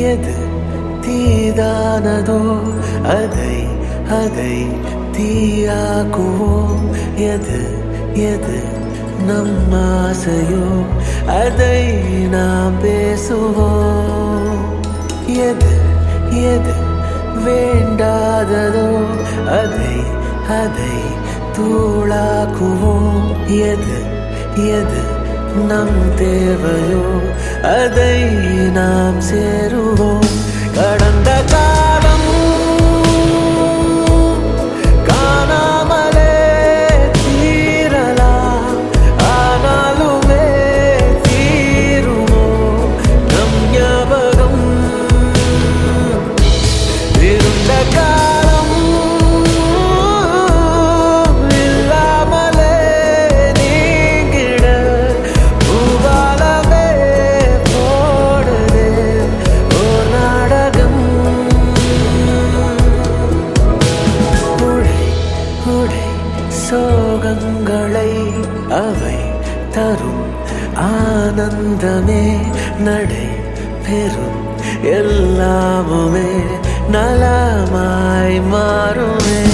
எது தீதானதோ அதை அதை தீயாக்குவோம் எது எது நம் ஆசையோ அதை நாம் பேசுவோம் எது எது வேண்டாததோ அதை அதை தூளாக்குவோம் எது எது நம் தேவையோ அதை நாம் சேருவோம் கடந்த காலம் காணாமலே தீரலாம் ஆனாலுமே தீருமோ நம் ஞாபகம் இருந்த காலம் இல்லாமலே நீங்கிட பூபாலமே போடுதே ஓர் நாடகம் உடை உடை சோகங்களை அவை தரும் ஆனந்தமே நடை பெறும் எல்லாமுமே நலமாய் மாறுமே